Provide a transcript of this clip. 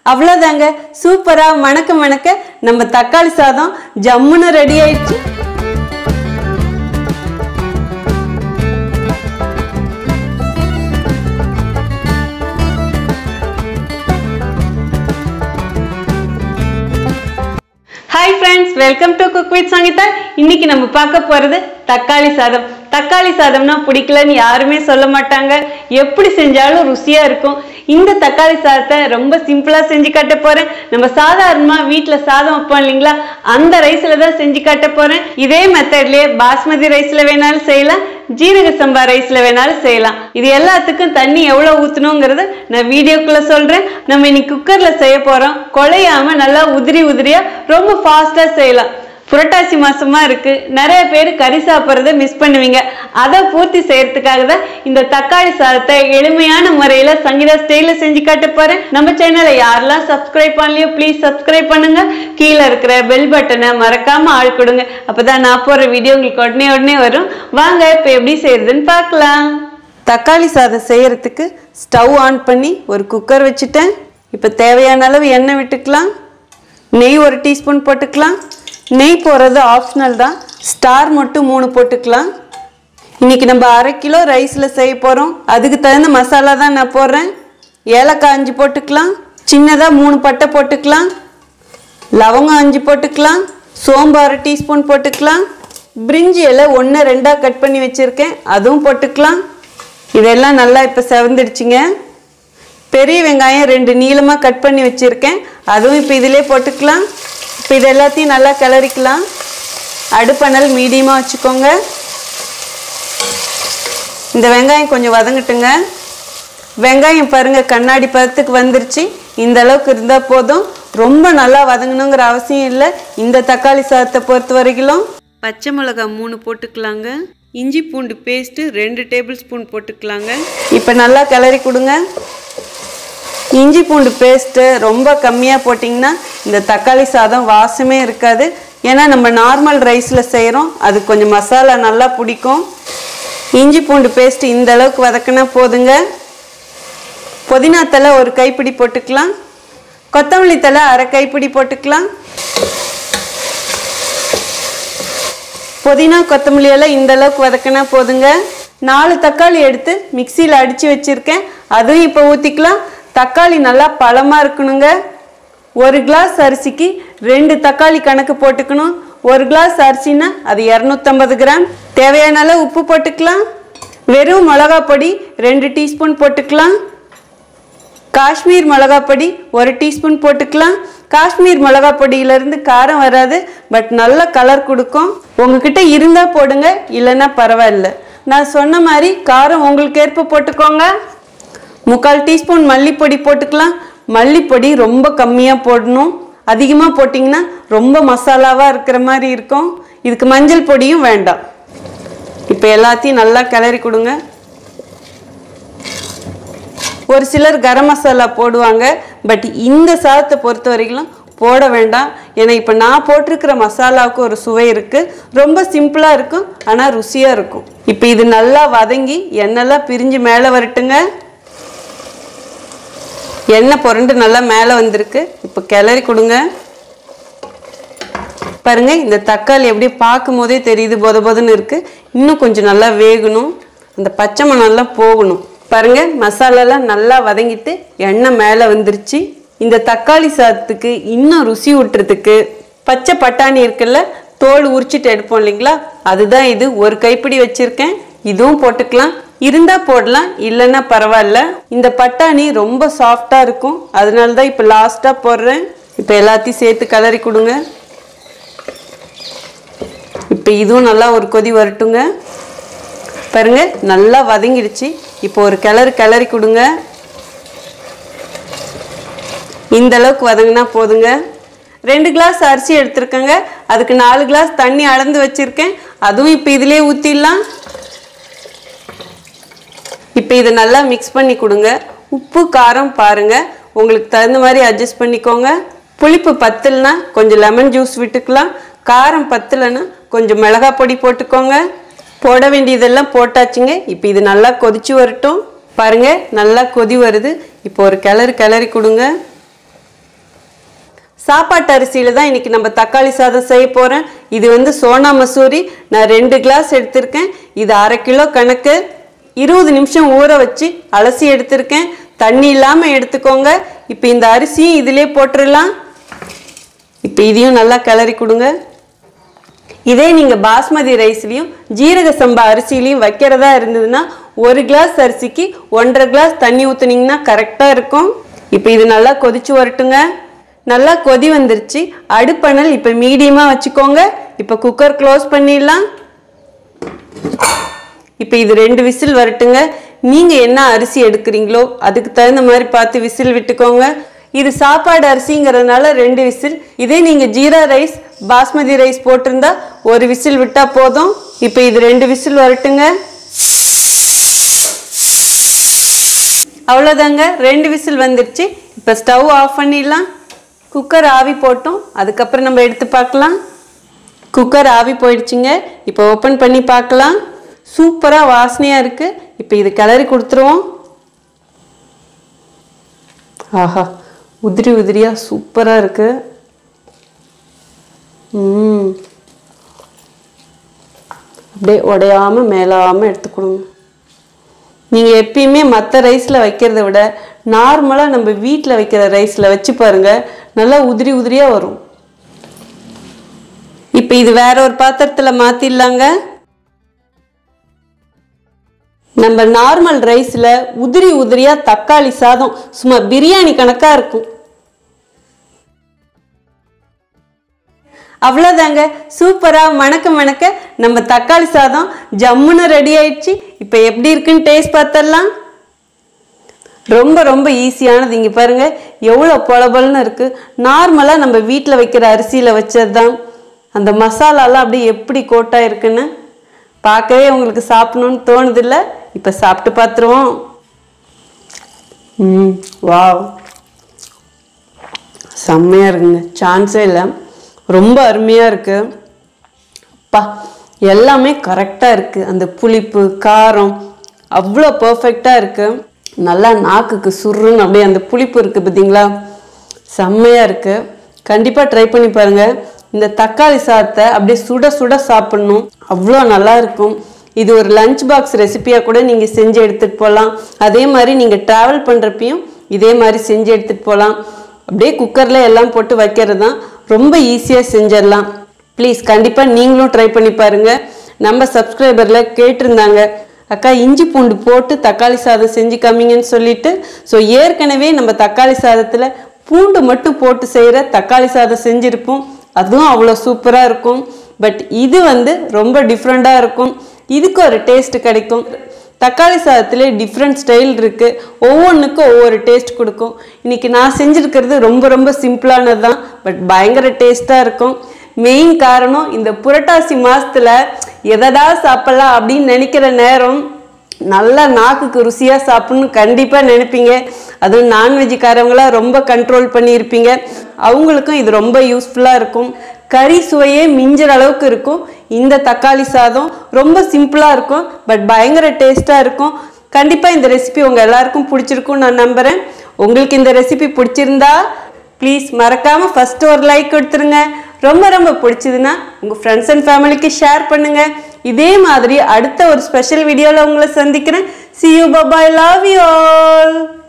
அவ்வளோதாங்க சூப்பரா மணக்க மணக்க நம்ம தக்காளி சாதம் ஜம்முன்னு ரெடி ஆயிடுச்சு hi friends welcome to cook with Sangeetha இன்னைக்கு நம்ம பார்க்க போறது தக்காளி சாதம் தக்காளி சாதம்னா பிடிக்கலன்னு யாருமே சொல்ல மாட்டாங்க எப்படி செஞ்சாலும் ருசியா இருக்கும் இந்த தக்காளி சாதத்தை ரொம்ப சிம்பிளா செஞ்சு காட்ட போறேன் நம்ம சாதாரணமா வீட்ல சாதம் வைப்போம் இல்லைங்களா அந்த ரைஸ்ல தான் செஞ்சு காட்ட போறேன் இதே மெத்தட்லயே பாஸ்மதி ரைஸ்ல வேணாலும் செய்யலாம் ஜீரக சம்பா ரைஸ்ல வேணாலும் செய்யலாம் இது எல்லாத்துக்கும் தண்ணி எவ்வளவு ஊத்தணுங்கிறத நான் வீடியோக்குள்ள சொல்றேன் நம்ம இன்னைக்கு குக்கர்ல செய்ய போறோம் குழையாம நல்லா உதிரி உதிரியா ரொம்ப ஃபாஸ்டா செய்யலாம் புரட்டாசி மாசமா இருக்கு நிறைய பேர் கறி சாப்பிட்றத மிஸ் பண்ணுவீங்க அதை பூர்த்தி செய்யறதுக்காக தான் இந்த தக்காளி சாதத்தை எளிமையான முறையில சங்கீதா ஸ்டைல செஞ்சு காட்ட போறேன் நம்ம சேனலை யாரெல்லாம் சப்ஸ்கிரைப் பண்ணலையோ ப்ளீஸ் சப்ஸ்கிரைப் பண்ணுங்க கீழே இருக்கிற பெல் பட்டனை மறக்காம ஆள் கொடுங்க அப்பதான் நான் போற வீடியோ உங்களுக்கு உடனே உடனே வரும் வாங்க இப்ப எப்படி செய்யறதுன்னு பார்க்கலாம் தக்காளி சாதம் செய்யறதுக்கு ஸ்டவ் ஆன் பண்ணி ஒரு குக்கர் வச்சுட்டேன் இப்போ தேவையான அளவு எண்ணெய் விட்டுக்கலாம் நெய் ஒரு டீஸ்பூன் போட்டுக்கலாம் நெய் போடுறது ஆப்ஷனல் தான் ஸ்டார் மட்டும் மூணு போட்டுக்கலாம் இன்னைக்கு நம்ம அரை கிலோ ரைஸில் செய்ய போகிறோம் அதுக்கு தகுந்த மசாலா தான் நான் போடுறேன் ஏலக்காய் அஞ்சு போட்டுக்கலாம் சின்னதாக மூணு பட்டை போட்டுக்கலாம் லவங்கம் அஞ்சு போட்டுக்கலாம் சோம்பு அரை டீஸ்பூன் போட்டுக்கலாம் பிரிஞ்சி இலை ஒன்று ரெண்டாக கட் பண்ணி வச்சுருக்கேன் அதுவும் போட்டுக்கலாம் இதெல்லாம் நல்லா இப்போ செவந்துடுச்சுங்க பெரிய வெங்காயம் ரெண்டு நீளமாக கட் பண்ணி வச்சுருக்கேன் அதுவும் இப்போ இதிலே போட்டுக்கலாம் இப்போ இது எல்லாத்தையும் நல்லா கிளறிக்கலாம் அடுப்பணல் மீடியமாக வச்சுக்கோங்க இந்த வெங்காயம் கொஞ்சம் வதங்கட்டுங்க வெங்காயம் பாருங்க கண்ணாடி பதத்துக்கு வந்துருச்சு இந்த அளவுக்கு இருந்தால் போதும் ரொம்ப நல்லா வதங்கணுங்கிற அவசியம் இல்லை இந்த தக்காளி சாதத்தை பொறுத்த வரைக்கும் பச்சை மிளகாய் மூணு போட்டுக்கலாங்க இஞ்சி பூண்டு பேஸ்ட்டு ரெண்டு டேபிள் ஸ்பூன் போட்டுக்கலாங்க இப்போ நல்லா கிளறி கொடுங்க இஞ்சி பூண்டு பேஸ்ட்டு ரொம்ப கம்மியாக போட்டிங்கன்னா இந்த தக்காளி சாதம் வாசமே இருக்காது ஏன்னா நம்ம நார்மல் ரைஸில் செய்கிறோம் அது கொஞ்சம் மசாலா நல்லா பிடிக்கும் இஞ்சி பூண்டு பேஸ்ட் இந்த அளவுக்கு வதக்கினா போதுங்க புதினா தலை ஒரு கைப்பிடி போட்டுக்கலாம் கொத்தமல்லி தலை அரை கைப்பிடி போட்டுக்கலாம் புதினா கொத்தமல்லி எல்லாம் இந்த அளவுக்கு வதக்கினா போதுங்க நாலு தக்காளி எடுத்து மிக்சியில் அடித்து வச்சுருக்கேன் அதுவும் இப்போ ஊற்றிக்கலாம் தக்காளி நல்லா பழமாக இருக்கணுங்க ஒரு கிளாஸ் அரிசிக்கு ரெண்டு தக்காளி கணக்கு போட்டுக்கணும் ஒரு கிளாஸ் அரிசினா அது இரநூத்தம்பது கிராம் தேவையான அளவு உப்பு போட்டுக்கலாம் வெறும் மிளகா பொடி ரெண்டு டீஸ்பூன் போட்டுக்கலாம் காஷ்மீர் மிளகா பொடி ஒரு டீஸ்பூன் போட்டுக்கலாம் காஷ்மீர் மிளகா பொடியிலேருந்து காரம் வராது பட் நல்ல கலர் கொடுக்கும் உங்ககிட்ட இருந்தால் போடுங்க இல்லைன்னா பரவாயில்ல நான் சொன்ன மாதிரி காரம் உங்களுக்கு ஏற்ப போட்டுக்கோங்க முக்கால் டீஸ்பூன் மல்லிப்பொடி போட்டுக்கலாம் மல்லிப்பொடி ரொம்ப கம்மியாக போடணும் அதிகமாக போட்டிங்கன்னா ரொம்ப மசாலாவாக இருக்கிற மாதிரி இருக்கும் இதுக்கு மஞ்சள் பொடியும் வேண்டாம் இப்போ எல்லாத்தையும் நல்லா கிளறி கொடுங்க ஒரு சிலர் கரம் மசாலா போடுவாங்க பட் இந்த சாதத்தை பொறுத்த வரைக்கும் போட வேண்டாம் ஏன்னா இப்போ நான் போட்டிருக்கிற மசாலாவுக்கு ஒரு சுவை இருக்குது ரொம்ப சிம்பிளாக இருக்கும் ஆனால் ருசியாக இருக்கும் இப்போ இது நல்லா வதங்கி எண்ணெய்லாம் பிரிஞ்சு மேலே வரட்டுங்க எண்ணெய் புரண்டு நல்லா மேலே வந்திருக்கு இப்போ கிளறி கொடுங்க பாருங்க இந்த தக்காளி எப்படி பார்க்கும் போதே தெரியுது பொத பொதன்னு இருக்கு இன்னும் கொஞ்சம் நல்லா வேகணும் அந்த பச்சை மணம்லாம் போகணும் பாருங்க மசாலாலாம் நல்லா வதங்கிட்டு எண்ணெய் மேலே வந்துருச்சு இந்த தக்காளி சாதத்துக்கு இன்னும் ருசி விட்டுறதுக்கு பச்சை பட்டாணி இருக்குல்ல தோல் உரிச்சிட்டு எடுப்போம் இல்லைங்களா அதுதான் இது ஒரு கைப்பிடி வச்சிருக்கேன் இதுவும் போட்டுக்கலாம் இருந்தா போடலாம் இல்லைன்னா பரவாயில்ல இந்த பட்டாணி ரொம்ப சாஃப்டா இருக்கும் அதனால தான் இப்போ லாஸ்டா போடுறேன் இப்போ எல்லாத்தையும் சேர்த்து கலரி கொடுங்க இப்போ இதுவும் நல்லா ஒரு கொதி வரட்டுங்க பாருங்க நல்லா வதங்கிடுச்சு இப்போ ஒரு கிளறு கிளறி கொடுங்க இந்த அளவுக்கு வதங்கினா போதுங்க ரெண்டு கிளாஸ் அரிசி எடுத்திருக்கேங்க அதுக்கு நாலு கிளாஸ் தண்ணி அளந்து வச்சிருக்கேன் அதுவும் இப்போ இதிலே ஊற்றிடலாம் இப்போ இதை நல்லா மிக்ஸ் பண்ணி கொடுங்க உப்பு காரம் பாருங்க உங்களுக்கு தகுந்த மாதிரி அட்ஜஸ்ட் பண்ணிக்கோங்க புளிப்பு பத்தலைன்னா கொஞ்சம் லெமன் ஜூஸ் விட்டுக்கலாம் காரம் பத்தலைன்னா கொஞ்சம் மிளகாய் பொடி போட்டுக்கோங்க போட வேண்டியதெல்லாம் போட்டாச்சுங்க இப்போ இது நல்லா கொதிச்சு வரட்டும் பாருங்க நல்லா கொதி வருது இப்போ ஒரு கிளறு கிளறி கொடுங்க சாப்பாட்டு அரிசியில் தான் இன்னைக்கு நம்ம தக்காளி சாதம் செய்ய போகிறேன் இது வந்து சோனா மசூரி நான் ரெண்டு கிளாஸ் எடுத்திருக்கேன் இது அரை கிலோ கணக்கு இருபது நிமிஷம் ஊற வச்சு அலசி எடுத்திருக்கேன் தண்ணி இல்லாமல் எடுத்துக்கோங்க இப்போ இந்த அரிசியும் இதிலே போட்டுடலாம் இப்போ இதையும் நல்லா கிளறி கொடுங்க இதே நீங்கள் பாஸ்மதி ரைஸ்லையும் ஜீரக சம்பா அரிசிலையும் வைக்கிறதா இருந்ததுன்னா ஒரு கிளாஸ் அரிசிக்கு ஒன்றரை கிளாஸ் தண்ணி ஊற்றுனீங்கன்னா கரெக்டாக இருக்கும் இப்போ இது நல்லா கொதிச்சு வரட்டுங்க நல்லா கொதி வந்துருச்சு அடுப்பணல் இப்போ மீடியமாக வச்சுக்கோங்க இப்போ குக்கர் க்ளோஸ் பண்ணிடலாம் இப்போ இது ரெண்டு விசில் வரட்டுங்க நீங்கள் என்ன அரிசி எடுக்கிறீங்களோ அதுக்கு தகுந்த மாதிரி பார்த்து விசில் விட்டுக்கோங்க இது சாப்பாடு அரிசிங்கிறதுனால ரெண்டு விசில் இதே நீங்கள் ஜீரா ரைஸ் பாஸ்மதி ரைஸ் போட்டிருந்தா ஒரு விசில் விட்டால் போதும் இப்போ இது ரெண்டு விசில் வரட்டுங்க அவ்வளோதாங்க ரெண்டு விசில் வந்துருச்சு இப்போ ஸ்டவ் ஆஃப் பண்ணிடலாம் குக்கர் ஆவி போட்டோம் அதுக்கப்புறம் நம்ம எடுத்து பார்க்கலாம் குக்கர் ஆவி போயிடுச்சுங்க இப்போ ஓப்பன் பண்ணி பார்க்கலாம் சூப்பராக வாசனையாக இருக்குது இப்போ இது கிளறி கொடுத்துருவோம் ஆஹா உதிரி உதிரியாக சூப்பராக இருக்கு ம் அப்படியே உடையாமல் மேலாமல் எடுத்துக்கணுங்க நீங்கள் எப்பயுமே மற்ற ரைஸில் வைக்கிறத விட நார்மலாக நம்ம வீட்டில் வைக்கிற ரைஸில் வச்சு பாருங்கள் நல்லா உதிரி உதிரியாக வரும் இப்போ இது வேற ஒரு பாத்திரத்தில் மாற்றிடலாங்க நம்ம நார்மல் ரைஸில் உதிரி உதிரியாக தக்காளி சாதம் சும்மா பிரியாணி கணக்காக இருக்கும் அவ்வளோதாங்க சூப்பராக மணக்க மணக்க நம்ம தக்காளி சாதம் ஜம்முன்னு ரெடி ஆயிடுச்சு இப்போ எப்படி இருக்குன்னு டேஸ்ட் பார்த்துடலாம் ரொம்ப ரொம்ப ஈஸியானது இங்கே பாருங்க எவ்வளோ பொலபொலன்னு இருக்குது நார்மலாக நம்ம வீட்டில் வைக்கிற அரிசியில் வச்சது தான் அந்த மசாலாலாம் அப்படியே எப்படி கோட்டாக இருக்குன்னு பார்க்கவே உங்களுக்கு சாப்பிடணும்னு தோணுதில்ல இப்போ சாப்பிட்டு பார்த்துருவோம் ம் வாவ் செம்மையாக இருக்குங்க சான்ஸே இல்லை ரொம்ப அருமையாக இருக்கு அப்பா எல்லாமே கரெக்டாக இருக்குது அந்த புளிப்பு காரம் அவ்வளோ பர்ஃபெக்டாக இருக்குது நல்லா நாக்குக்கு சுருன்னு அப்படியே அந்த புளிப்பு இருக்குது பார்த்தீங்களா செம்மையாக இருக்குது கண்டிப்பாக ட்ரை பண்ணி பாருங்கள் இந்த தக்காளி சாதத்தை அப்படியே சுட சுட சாப்பிட்ணும் அவ்வளோ நல்லா இருக்கும் இது ஒரு லஞ்ச் பாக்ஸ் ரெசிபியாக கூட நீங்கள் செஞ்சு எடுத்துகிட்டு போகலாம் அதே மாதிரி நீங்கள் ட்ராவல் பண்ணுறப்பையும் இதே மாதிரி செஞ்சு எடுத்துகிட்டு போகலாம் அப்படியே குக்கரில் எல்லாம் போட்டு வைக்கிறது தான் ரொம்ப ஈஸியாக செஞ்சிடலாம் ப்ளீஸ் கண்டிப்பாக நீங்களும் ட்ரை பண்ணி பாருங்கள் நம்ம சப்ஸ்கிரைபரில் கேட்டிருந்தாங்க அக்கா இஞ்சி பூண்டு போட்டு தக்காளி சாதம் செஞ்சு காமிங்கன்னு சொல்லிட்டு ஸோ ஏற்கனவே நம்ம தக்காளி சாதத்தில் பூண்டு மட்டும் போட்டு செய்கிற தக்காளி சாதம் செஞ்சுருப்போம் அதுவும் அவ்வளோ சூப்பராக இருக்கும் பட் இது வந்து ரொம்ப டிஃப்ரெண்ட்டாக இருக்கும் இதுக்கு ஒரு டேஸ்ட் கிடைக்கும் தக்காளி சாதத்திலே டிஃப்ரெண்ட் ஸ்டைல் இருக்குது ஒவ்வொன்றுக்கும் ஒவ்வொரு டேஸ்ட் கொடுக்கும் இன்னைக்கு நான் செஞ்சுருக்கிறது ரொம்ப ரொம்ப சிம்பிளானது தான் பட் பயங்கர டேஸ்ட்டாக இருக்கும் மெயின் காரணம் இந்த புரட்டாசி மாசத்துல எதடா சாப்பிடலாம் அப்படின்னு நினைக்கிற நேரம் நல்லா நாக்குக்கு ருசியாக சாப்பிடணும் கண்டிப்பாக நினைப்பீங்க அதுவும் நான்வெஜ்காரங்களாம் ரொம்ப கண்ட்ரோல் பண்ணியிருப்பீங்க அவங்களுக்கும் இது ரொம்ப யூஸ்ஃபுல்லாக இருக்கும் கறி சுவையே மிஞ்சுற அளவுக்கு இருக்கும் இந்த தக்காளி சாதம் ரொம்ப சிம்பிளாக இருக்கும் பட் பயங்கர டேஸ்ட்டாக இருக்கும் கண்டிப்பாக இந்த ரெசிபி உங்கள் எல்லாருக்கும் பிடிச்சிருக்கும்னு நான் நம்புகிறேன் உங்களுக்கு இந்த ரெசிபி பிடிச்சிருந்தா ப்ளீஸ் மறக்காமல் ஃபஸ்ட்டு ஒரு லைக் கொடுத்துருங்க ரொம்ப ரொம்ப பிடிச்சதுன்னா உங்கள் ஃப்ரெண்ட்ஸ் அண்ட் ஃபேமிலிக்கு ஷேர் பண்ணுங்கள் இதே மாதிரி அடுத்த ஒரு ஸ்பெஷல் வீடியோவில் உங்களை சந்திக்கிறேன் see you bye bye love you all